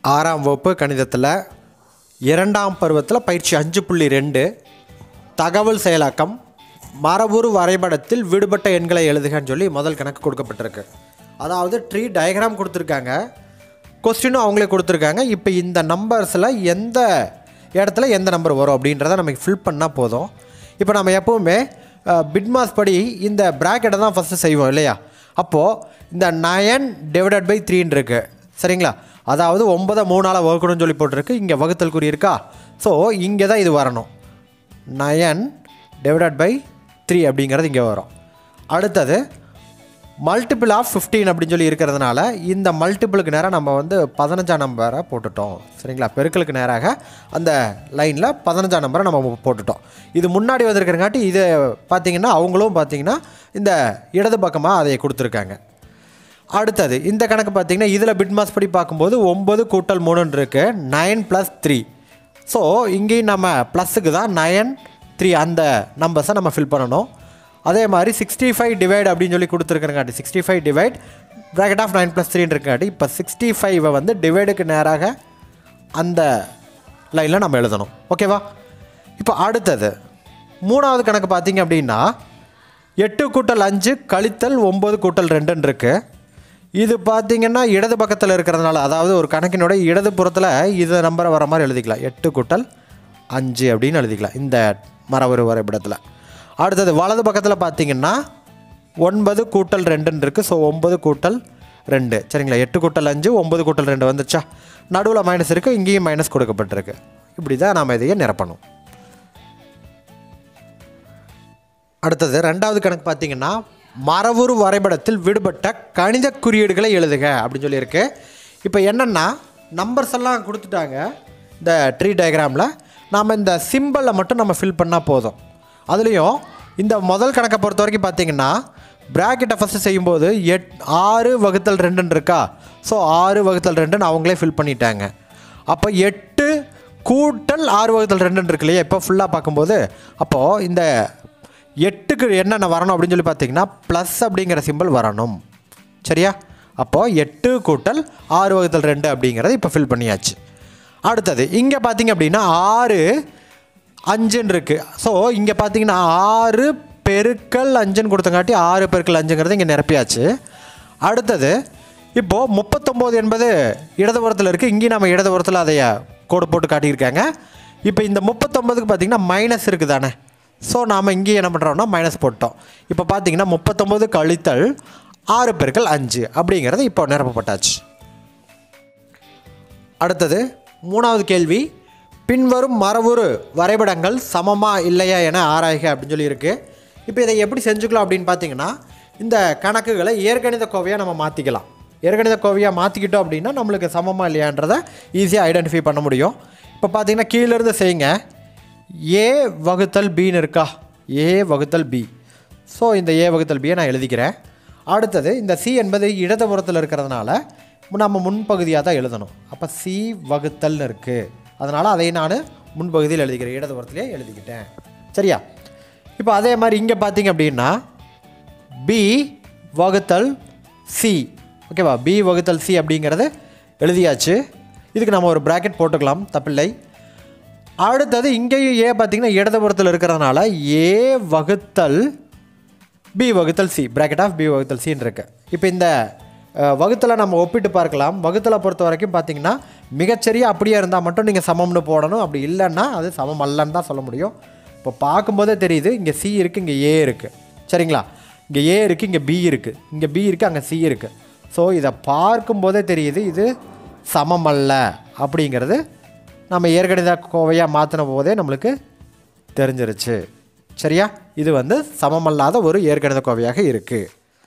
ஆறாம் வகுப்பு கணிதத்தில் இரண்டாம் பருவத்தில் பயிற்சி அஞ்சு புள்ளி ரெண்டு தகவல் செயலாக்கம் மரபுரு வரைபடத்தில் விடுபட்ட எண்களை எழுதுகன்னு சொல்லி முதல் கணக்கு கொடுக்கப்பட்டிருக்கு அதாவது ட்ரீ டயக்ராம் கொடுத்துருக்காங்க கொஸ்டினும் அவங்களே கொடுத்துருக்காங்க இப்போ இந்த நம்பர்ஸில் எந்த இடத்துல எந்த நம்பர் வரும் அப்படின்றத நமக்கு ஃபில் பண்ணால் போதும் இப்போ நம்ம எப்போவுமே பிட்மாஸ் படி இந்த ப்ராக்கெட்டை தான் ஃபஸ்ட்டு செய்வோம் இல்லையா அப்போது இந்த நயன் டிவைடட் பை த்ரீன்னு இருக்கு சரிங்களா அதாவது ஒன்பதை மூணால் வகுக்கணும்னு சொல்லி போட்டிருக்கு இங்கே வகுத்தல் குறி இருக்கா ஸோ இங்கே தான் இது வரணும் நயன் டிவைடட் பை த்ரீ அப்படிங்கிறது இங்கே வரும் அடுத்தது மல்டிபிள் ஆஃப் 15 அப்படின்னு சொல்லி இருக்கிறதுனால இந்த மல்டிபிளுக்கு நேராக நம்ம வந்து பதினஞ்சாம் நம்பரை போட்டுட்டோம் சரிங்களா பெருக்கலுக்கு நேராக அந்த லைனில் பதினஞ்சாம் நம்பரை நம்ம போட்டுட்டோம் இது முன்னாடி வந்திருக்கிறங்காட்டி இது பார்த்தீங்கன்னா அவங்களும் பார்த்தீங்கன்னா இந்த இடது பக்கமாக அதை கொடுத்துருக்காங்க அடுத்தது இந்த கணக்கு பார்த்தீங்கன்னா இதில் பிட்மாஸ் படி பார்க்கும்போது ஒம்பது கூட்டல் மூணுன்னு இருக்குது நயன் ப்ளஸ் த்ரீ ஸோ இங்கேயும் நம்ம ப்ளஸுக்கு தான் நயன் த்ரீ அந்த நம்பர்ஸை நம்ம ஃபில் பண்ணணும் அதே மாதிரி சிக்ஸ்டி ஃபைவ் டிவைட் அப்படின்னு சொல்லி கொடுத்துருக்கங்காட்டி sixty five divide bracket of nine plus த்ரீன்னு இருக்காட்டி இப்போ சிக்ஸ்டி ஃபைவை வந்து டிவைடுக்கு நேராக அந்த லைனில் நம்ம எழுதணும் ஓகேவா இப்போ அடுத்தது மூணாவது கணக்கு பார்த்தீங்க அப்படின்னா எட்டு கூட்டல் அஞ்சு கழித்தல் ஒம்பது கூட்டல் ரெண்டுன்னு இருக்குது இது பார்த்தீங்கன்னா இடது பக்கத்தில் இருக்கிறதுனால அதாவது ஒரு கணக்கினுடைய இடது புறத்தில் இது நம்பரை வர மாதிரி எழுதிக்கலாம் எட்டு கூட்டல் அஞ்சு அப்படின்னு எழுதிக்கலாம் இந்த மரபரு வரைபடத்தில் அடுத்தது வலது பக்கத்தில் பார்த்தீங்கன்னா ஒன்பது கூட்டல் ரெண்டுன்னு இருக்குது ஸோ ஒம்பது கூட்டல் ரெண்டு சரிங்களா எட்டு கூட்டல் அஞ்சு ஒம்பது கூட்டல் ரெண்டு வந்துச்சா நடுவில் மைனஸ் இருக்குது இங்கேயும் மைனஸ் கொடுக்கப்பட்டிருக்கு இப்படி தான் நாம் இதையே நிரப்பணும் அடுத்தது ரெண்டாவது கணக்கு பார்த்தீங்கன்னா மரபுரு வரைபடத்தில் விடுபட்ட கணித குறியீடுகளை எழுதுக அப்படின்னு சொல்லியிருக்கு இப்போ என்னென்னா நம்பர்ஸ் எல்லாம் கொடுத்துட்டாங்க இந்த ட்ரீ டயக்ராமில் நாம் இந்த சிம்பிளை மட்டும் நம்ம ஃபில் பண்ணால் போதும் அதுலேயும் இந்த முதல் கணக்கை பொறுத்த வரைக்கும் பார்த்தீங்கன்னா ப்ராக்கெட்டை ஃபஸ்ட்டு செய்யும்போது எட் ஆறு வகுத்தல் ரெண்டுன்னு இருக்கா ஸோ ஆறு வகுத்தல் ரெண்டுன்னு அவங்களே ஃபில் பண்ணிட்டாங்க அப்போ எட்டு கூட்டல் ஆறு வகுத்தல் ரெண்டுன்னு இருக்கு இல்லையா இப்போ ஃபுல்லாக பார்க்கும்போது அப்போது இந்த எட்டுக்கு என்னென்ன வரணும் அப்படின்னு சொல்லி பார்த்தீங்கன்னா ப்ளஸ் அப்படிங்கிற சிம்பிள் வரணும் சரியா அப்போது எட்டு கூட்டல் ஆறு வகுத்தல் ரெண்டு அப்படிங்கிறத இப்போ ஃபில் பண்ணியாச்சு அடுத்தது இங்கே பார்த்தீங்க அப்படின்னா ஆறு அஞ்சுன்னு இருக்குது ஸோ இங்கே பார்த்தீங்கன்னா ஆறு பெருக்கல் அஞ்சுன்னு கொடுத்தங்காட்டி ஆறு பெருக்கல் அஞ்சுங்கிறது இங்கே நிரப்பியாச்சு அடுத்தது இப்போது முப்பத்தொம்போது என்பது இடதுபுறத்தில் இருக்குது இங்கேயும் நம்ம இடதுபுறத்தில் அதைய கோடு போட்டு காட்டியிருக்காங்க இப்போ இந்த முப்பத்தொம்போதுக்கு பார்த்தீங்கன்னா மைனஸ் இருக்குது தானே ஸோ நாம் இங்கேயும் என்ன பண்ணுறோம்னா மைனஸ் போட்டோம் இப்போ பார்த்தீங்கன்னா முப்பத்தொம்போது கழித்தல் ஆறு பெருக்கல் அஞ்சு அப்படிங்கிறது இப்போ நிரப்பப்பட்டாச்சு அடுத்தது மூணாவது கேள்வி பின்வரும் மரபுரு வரைபடங்கள் சமமா இல்லையா என ஆராய்க அப்படின்னு சொல்லியிருக்கு இப்போ இதை எப்படி செஞ்சுக்கலாம் அப்படின்னு பார்த்தீங்கன்னா இந்த கணக்குகளை இயற்கணித கோவையாக நம்ம மாற்றிக்கலாம் இயற்கணித கோவையாக மாற்றிக்கிட்டோம் அப்படின்னா நம்மளுக்கு சமமா இல்லையான்றதை ஈஸியாக ஐடென்டிஃபை பண்ண முடியும் இப்போ பார்த்தீங்கன்னா கீழேருந்து செய்யுங்க ஏ வகுத்தல் பின்னு இருக்கா ஏ வகுத்தல் பி ஸோ இந்த ஏ வகுத்தல் பியை நான் எழுதிக்கிறேன் அடுத்தது இந்த சி என்பது இடதுபுறத்தில் இருக்கிறதுனால நம்ம முன்பகுதியாக தான் எழுதணும் அப்போ சி வகுத்தல்னு இருக்குது அதனால் அதை நான் முன்பகுதியில் எழுதிக்கிறேன் இடதுபுறத்துலேயே எழுதிக்கிட்டேன் சரியா இப்போ அதே மாதிரி இங்கே பார்த்தீங்க அப்படின்னா பி வகுத்தல் சி ஓகேவா பி வகுத்தல் சி அப்படிங்கிறது எழுதியாச்சு இதுக்கு நம்ம ஒரு ப்ராக்கெட் போட்டுக்கலாம் தப்பில்லை அடுத்தது இங்கேயும் ஏ பார்த்தீங்கன்னா இடதுபுறத்தில் இருக்கிறதுனால ஏ வகுத்தல் பி வகுத்தல் சி பிராக்கெட் ஆஃப் பி வகுத்தல் சின்னு இருக்கு இப்போ இந்த அஹ், வகுத்தலை நம்ம ஒப்பிட்டு பார்க்கலாம் வகுத்தலை பொறுத்த வரைக்கும் பார்த்தீங்கன்னா மிகச்சரியாக அப்படியே இருந்தால் மட்டும் நீங்கள் சமம்னு போடணும் அப்படி இல்லைன்னா அது சமம் அல்லன்னு தான் சொல்ல முடியும் இப்போ பார்க்கும்போதே தெரியுது இங்கே சி இருக்குது இங்கே ஏ இருக்குது சரிங்களா இங்கே ஏ இருக்குது இங்கே பி இருக்குது இங்கே பி இருக்குது அங்கே சி இருக்குது ஸோ இதை பார்க்கும்போதே தெரியுது இது சமம் அல்ல அப்படிங்கிறது நம்ம ஏற்கனவே கோவையாக மாற்றின போதே நம்மளுக்கு தெரிஞ்சிருச்சு சரியா இது வந்து சமமல்லாத ஒரு ஏற்கணித கோவையாக இருக்குது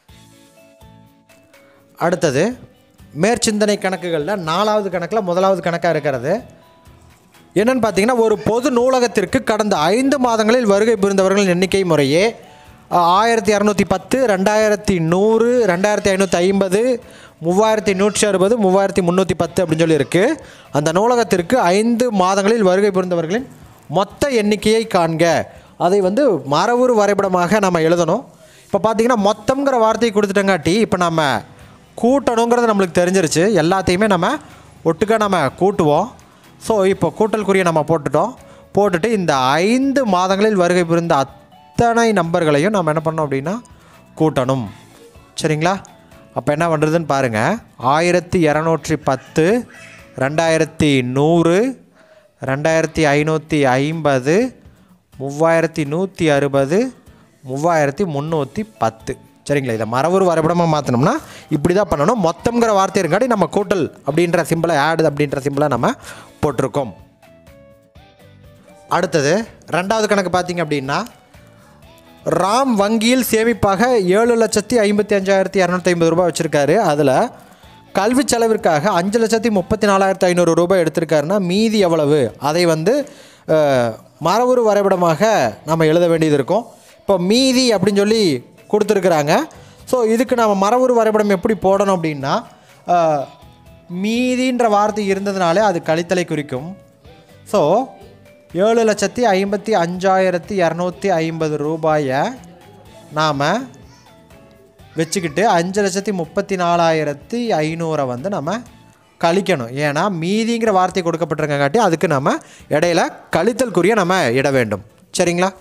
அடுத்தது மேற்சிந்தனை கணக்குகளில் நாலாவது கணக்கில் முதலாவது கணக்காக இருக்கிறது என்னன்னு பார்த்தீங்கன்னா ஒரு பொது நூலகத்திற்கு கடந்த ஐந்து மாதங்களில் வருகை புரிந்தவர்களின் எண்ணிக்கை முறையே ஆயிரத்தி இரநூத்தி பத்து ரெண்டாயிரத்தி நூறு ரெண்டாயிரத்தி ஐநூற்றி ஐம்பது மூவாயிரத்தி நூற்றி அறுபது மூவாயிரத்தி முந்நூற்றி பத்து அப்படின்னு சொல்லி இருக்குது அந்த நூலகத்திற்கு ஐந்து மாதங்களில் வருகை புரிந்தவர்களின் மொத்த எண்ணிக்கையை காண்க அதை வந்து மரபுரு வரைபடமாக நம்ம எழுதணும் இப்போ பார்த்தீங்கன்னா மொத்தம்ங்கிற வார்த்தையை கொடுத்துட்டங்காட்டி இப்போ நம்ம கூட்டணுங்கிறது நம்மளுக்கு தெரிஞ்சிருச்சு எல்லாத்தையுமே நம்ம ஒட்டுக்கா நம்ம கூட்டுவோம் ஸோ இப்போ கூட்டல் குறியை நம்ம போட்டுட்டோம் போட்டுட்டு இந்த ஐந்து மாதங்களில் வருகை புரிந்த அத்தனை நம்பர்களையும் நம்ம என்ன பண்ணோம் அப்படின்னா கூட்டணும் சரிங்களா அப்போ என்ன பண்ணுறதுன்னு பாருங்கள் ஆயிரத்தி இரநூற்றி பத்து ரெண்டாயிரத்தி நூறு ரெண்டாயிரத்தி ஐநூற்றி ஐம்பது மூவாயிரத்தி நூற்றி அறுபது மூவாயிரத்தி முந்நூற்றி பத்து சரிங்களா இதை மரபுரு வரைபடமாக மாற்றினோம்னா இப்படி தான் பண்ணணும் மொத்தங்கிற வார்த்தை இருக்காடி நம்ம கூட்டல் அப்படின்ற சிம்பிளை ஆடு அப்படின்ற சிம்பிளை நம்ம போட்டிருக்கோம் அடுத்தது ரெண்டாவது கணக்கு பார்த்தீங்க அப்படின்னா ராம் வங்கியில் சேமிப்பாக ஏழு லட்சத்தி ஐம்பத்தி அஞ்சாயிரத்தி இரநூத்தி ஐம்பது ரூபாய் வச்சுருக்காரு அதில் கல்வி செலவிற்காக அஞ்சு லட்சத்தி முப்பத்தி நாலாயிரத்தி ஐநூறு ரூபாய் எடுத்திருக்காருன்னா மீதி எவ்வளவு அதை வந்து அஹ், மரபுரு வரைபடமாக நம்ம எழுத வேண்டியது இருக்கும் இப்போ மீதி அப்படின்னு சொல்லி கொடுத்துருக்குறாங்க ஸோ இதுக்கு நம்ம மரபுரு வரைபடம் எப்படி போடணும் அப்படின்னா அஹ், மீதின்ற வார்த்தை இருந்ததுனாலே அது கழித்தலை குறிக்கும் ஸோ ஏழு லட்சத்தி ஐம்பத்தி அஞ்சாயிரத்தி இரநூத்தி ஐம்பது ரூபாயை நாம் வச்சுக்கிட்டு அஞ்சு லட்சத்தி முப்பத்தி நாலாயிரத்தி ஐநூறை வந்து நம்ம கழிக்கணும் ஏன்னா மீதிங்கிற வார்த்தை கொடுக்கப்பட்டிருக்கங்காட்டி அதுக்கு நம்ம இடையில கழித்தல் குறிய நம்ம இட வேண்டும் சரிங்களா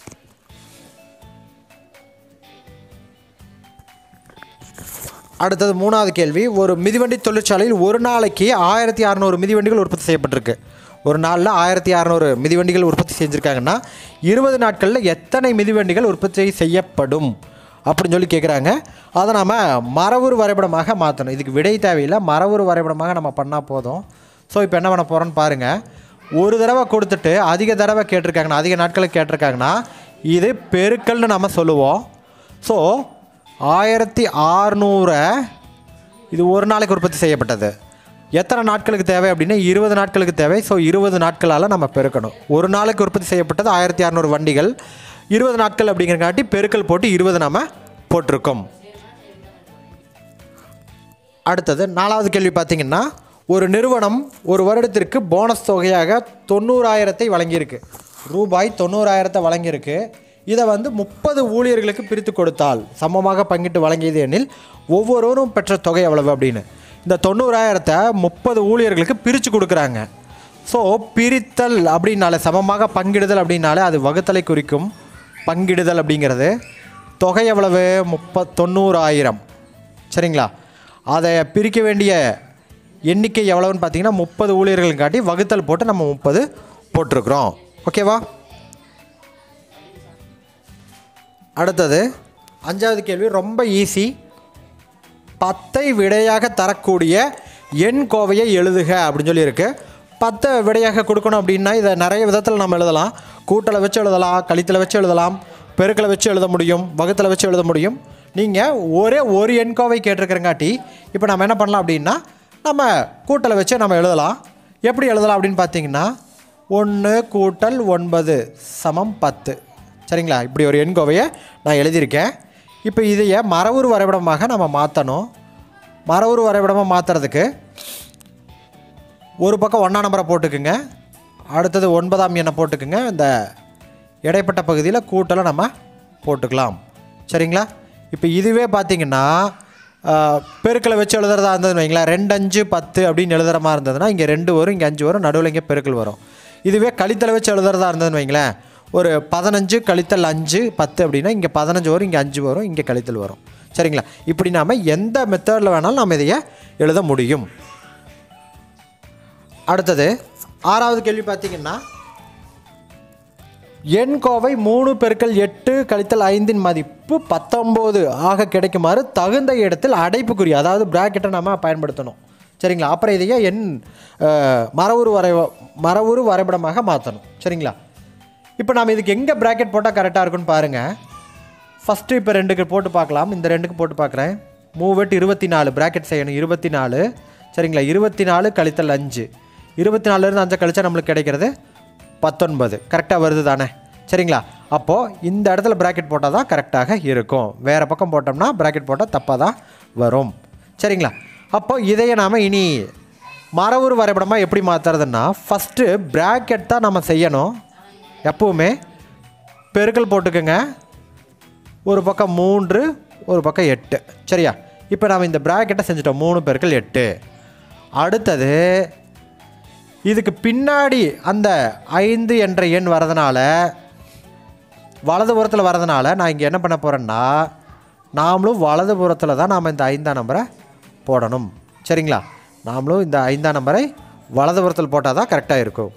அடுத்தது மூணாவது கேள்வி ஒரு மிதிவண்டி தொழிற்சாலையில் ஒரு நாளைக்கு ஆயிரத்தி அறநூறு மிதிவண்டிகள் உற்பத்தி செய்யப்பட்டிருக்கு ஒரு நாளில் ஆயிரத்தி அறநூறு மிதிவண்டிகள் உற்பத்தி செஞ்சுருக்காங்கன்னா இருபது நாட்களில் எத்தனை மிதிவண்டிகள் உற்பத்தி செய்யப்படும் அப்படின்னு சொல்லி கேட்குறாங்க அதை நம்ம மரபுரு வரைபடமாக மாற்றணும் இதுக்கு விடை தேவையில்லை மரபுரு வரைபடமாக நம்ம பண்ணால் போதும் ஸோ இப்போ என்ன பண்ண போகிறோன்னு பாருங்கள் ஒரு தடவை கொடுத்துட்டு அதிக தடவை கேட்டிருக்காங்கன்னா அதிக நாட்களுக்கு கேட்டிருக்காங்கன்னா இது பெருக்கல்னு நம்ம சொல்லுவோம் ஸோ ஆயிரத்தி ஆறுநூறை இது ஒரு நாளைக்கு உற்பத்தி செய்யப்பட்டது எத்தனை நாட்களுக்கு தேவை அப்படின்னா இருபது நாட்களுக்கு தேவை ஸோ இருபது நாட்களால் நம்ம பெருக்கணும் ஒரு நாளைக்கு உற்பத்தி செய்யப்பட்டது ஆயிரத்தி அறநூறு வண்டிகள் இருபது நாட்கள் அப்படிங்கிறங்காட்டி பெருக்கல் போட்டு இருபது நம்ம போட்டிருக்கோம் அடுத்தது நாலாவது கேள்வி பார்த்தீங்கன்னா ஒரு நிறுவனம் ஒரு வருடத்திற்கு போனஸ் தொகையாக தொண்ணூறாயிரத்தை வழங்கியிருக்கு ரூபாய் தொண்ணூறாயிரத்தை வழங்கியிருக்கு இதை வந்து முப்பது ஊழியர்களுக்கு பிரித்து கொடுத்தால் சமமாக பங்கிட்டு வழங்கியது எனில் ஒவ்வொருவரும் பெற்ற தொகை எவ்வளவு அப்படின்னு இந்த தொண்ணூறாயிரத்தை முப்பது ஊழியர்களுக்கு பிரித்து கொடுக்குறாங்க ஸோ பிரித்தல் அப்படின்னாலே சமமாக பங்கிடுதல் அப்படின்னாலே அது வகுத்தலை குறிக்கும் பங்கிடுதல் அப்படிங்கிறது தொகை எவ்வளவு முப்ப தொண்ணூறாயிரம் சரிங்களா அதை பிரிக்க வேண்டிய எண்ணிக்கை எவ்வளவுன்னு பார்த்தீங்கன்னா முப்பது ஊழியர்கள் காட்டி வகுத்தல் போட்டு நம்ம முப்பது போட்டிருக்கிறோம் ஓகேவா அடுத்தது அஞ்சாவது கேள்வி ரொம்ப ஈஸி பத்தை விடையாக தரக்கூடிய எண் கோவையை எழுதுக அப்படின்னு சொல்லியிருக்கு பத்தை விடையாக கொடுக்கணும் அப்படின்னா இதை நிறைய விதத்தில் நம்ம எழுதலாம் கூட்டலை வச்சு எழுதலாம் கழித்தலை வச்சு எழுதலாம் பெருக்கலை வச்சு எழுத முடியும் வகுத்தலை வச்சு எழுத முடியும் நீங்கள் ஒரே ஒரு எண் கோவை கேட்டிருக்கிறங்காட்டி இப்போ நம்ம என்ன பண்ணலாம் அப்படின்னா நம்ம கூட்டலை வச்சு நம்ம எழுதலாம் எப்படி எழுதலாம் அப்படின்னு பார்த்தீங்கன்னா ஒன்று கூட்டல் ஒன்பது சமம் பத்து சரிங்களா இப்படி ஒரு எண் கோவையை நான் எழுதியிருக்கேன் இப்போ இதைய மரபுரு வரைபடமாக நம்ம மாற்றணும் மரபுரு வரைபடமாக மாற்றுறதுக்கு ஒரு பக்கம் ஒன்றா நம்பரை போட்டுக்குங்க அடுத்தது ஒன்பதாம் எண்ணை போட்டுக்குங்க இந்த இடைப்பட்ட பகுதியில் கூட்டலை நம்ம போட்டுக்கலாம் சரிங்களா இப்போ இதுவே பார்த்தீங்கன்னா ஆஹ், பெருக்கலை வச்சு எழுதுறதா இருந்ததுன்னு வைங்களேன் ரெண்டு அஞ்சு பத்து அப்படின்னு எழுதுகிற மாதிரி இருந்ததுன்னா இங்கே ரெண்டு வரும் இங்கே அஞ்சு வரும் நடுவில் இங்கே பெருக்கல் வரும் இதுவே கழித்தலை வச்சு எழுதுறதா இருந்ததுன்னு வைங்களேன் ஒரு பதினஞ்சு கழித்தல் அஞ்சு பத்து அப்படின்னா இங்கே பதினஞ்சு வரும் இங்கே அஞ்சு வரும் இங்கே கழித்தல் வரும் சரிங்களா இப்படி நாம் எந்த மெத்தடில் வேணாலும் நம்ம இதைய எழுத முடியும் அடுத்தது ஆறாவது கேள்வி பார்த்தீங்கன்னா எண் கோவை மூணு பெருக்கல் எட்டு கழித்தல் ஐந்தின் மதிப்பு பத்தொம்போது ஆக கிடைக்குமாறு தகுந்த இடத்தில் அடைப்புக்குறி அதாவது பிராக்கெட்டை நம்ம பயன்படுத்தணும் சரிங்களா அப்புறம் இதையே எண் அஹ், மரவுரு வரை மரவுரு வரைபடமாக மாற்றணும் சரிங்களா இப்போ நாம் இதுக்கு எங்கே பிராக்கெட் போட்டால் கரெக்டாக இருக்குன்னு பாருங்கள் ஃபஸ்ட்டு இப்போ ரெண்டுக்கு போட்டு பார்க்கலாம் இந்த ரெண்டுக்கு போட்டு பார்க்குறேன் மூவெட்டு இருபத்தி நாலு பிராக்கெட் செய்யணும் இருபத்தி நாலு சரிங்களா இருபத்தி நாலு கழித்தல் அஞ்சு இருபத்தி நாலுலேருந்து அஞ்சை கழிச்சா நம்மளுக்கு கிடைக்கிறது பத்தொன்பது கரெக்டாக வருது தானே சரிங்களா அப்போது இந்த இடத்துல பிராக்கெட் போட்டால் தான் கரெக்டாக இருக்கும் வேறு பக்கம் போட்டோம்னா பிராக்கெட் போட்டால் தப்பாக தான் வரும் சரிங்களா அப்போ இதையே நாம் இனி மரபுரு வரைபடமாக எப்படி மாற்றுறதுன்னா ஃபஸ்ட்டு பிராக்கெட் தான் நம்ம செய்யணும் எப்பவுமே பெருக்கல் போட்டுக்கோங்க ஒரு பக்கம் மூன்று ஒரு பக்கம் எட்டு சரியா இப்போ நாம் இந்த ப்ராக்கெட்டை செஞ்சுட்டோம் மூணு பெருக்கள் எட்டு அடுத்தது இதுக்கு பின்னாடி அந்த ஐந்து என்ற எண் வரதுனால வலதுபுறத்தில் வரதுனால நான் இங்கே என்ன பண்ண போகிறேன்னா நாமளும் வலதுபுறத்தில் தான் நாம் இந்த ஐந்தாம் நம்பரை போடணும் சரிங்களா நாமளும் இந்த ஐந்தாம் நம்பரை வலதுபுறத்தில் போட்டால் தான் கரெக்டாக இருக்கும்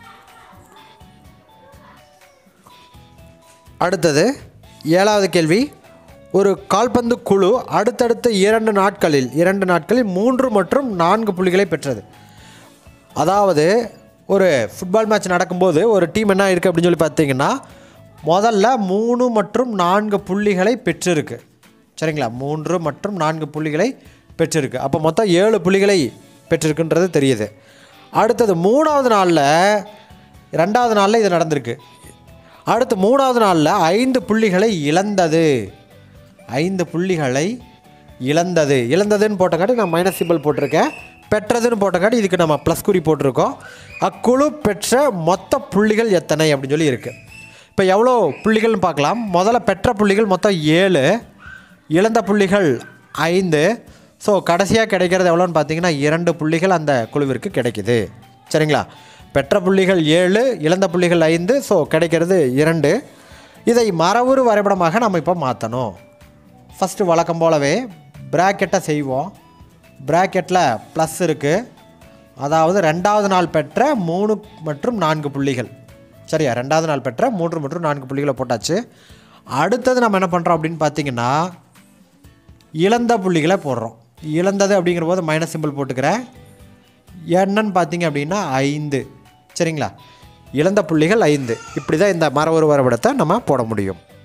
அடுத்தது ஏழாவது கேள்வி ஒரு கால்பந்து குழு அடுத்தடுத்த இரண்டு நாட்களில் இரண்டு நாட்களில் மூன்று மற்றும் நான்கு புள்ளிகளை பெற்றது அதாவது ஒரு ஃபுட்பால் மேட்ச் நடக்கும்போது ஒரு டீம் என்ன இருக்குது அப்படின்னு சொல்லி பார்த்தீங்கன்னா முதல்ல மூணு மற்றும் நான்கு புள்ளிகளை பெற்றிருக்கு சரிங்களா மூன்று மற்றும் நான்கு புள்ளிகளை பெற்றிருக்கு அப்போ மொத்தம் ஏழு புள்ளிகளை பெற்றிருக்குன்றது தெரியுது அடுத்தது மூணாவது நாளில் ரெண்டாவது நாளில் இது நடந்திருக்கு அடுத்து மூணாவது நாளில் ஐந்து புள்ளிகளை இழந்தது ஐந்து புள்ளிகளை இழந்தது இழந்ததுன்னு போட்டக்காட்டி நான் மைனஸ் சிம்பிள் போட்டிருக்கேன் பெற்றதுன்னு போட்டக்காட்டி இதுக்கு நம்ம ப்ளஸ் குறி போட்டிருக்கோம் அக்குழு பெற்ற மொத்த புள்ளிகள் எத்தனை அப்படின்னு சொல்லி இருக்குது இப்போ எவ்வளோ புள்ளிகள்னு பார்க்கலாம் முதல்ல பெற்ற புள்ளிகள் மொத்தம் ஏழு இழந்த புள்ளிகள் ஐந்து ஸோ கடைசியாக கிடைக்கிறது எவ்வளோன்னு பார்த்தீங்கன்னா இரண்டு புள்ளிகள் அந்த குழுவிற்கு கிடைக்குது சரிங்களா பெற்ற புள்ளிகள் ஏழு இழந்த புள்ளிகள் ஐந்து ஸோ கிடைக்கிறது இரண்டு இதை மரபுரு வரைபடமாக நம்ம இப்போ மாற்றணும் ஃபஸ்ட்டு வழக்கம் போலவே ப்ராக்கெட்டை செய்வோம் ப்ராக்கெட்டில் ப்ளஸ் இருக்குது அதாவது ரெண்டாவது நாள் பெற்ற மூணு மற்றும் நான்கு புள்ளிகள் சரியா ரெண்டாவது நாள் பெற்ற மூன்று மற்றும் நான்கு புள்ளிகளை போட்டாச்சு அடுத்தது நம்ம என்ன பண்ணுறோம் அப்படின்னு பார்த்தீங்கன்னா இழந்த புள்ளிகளை போடுறோம் இழந்தது அப்படிங்கிற போது மைனஸ் சிம்பிள் போட்டுக்கிறேன் என்னன்னு பார்த்தீங்க அப்படின்னா ஐந்து சரிங்களா இழந்த புள்ளிகள் ஐந்து இப்படி தான் இந்த மர ஒரு வரைபடத்தை நம்ம போட முடியும்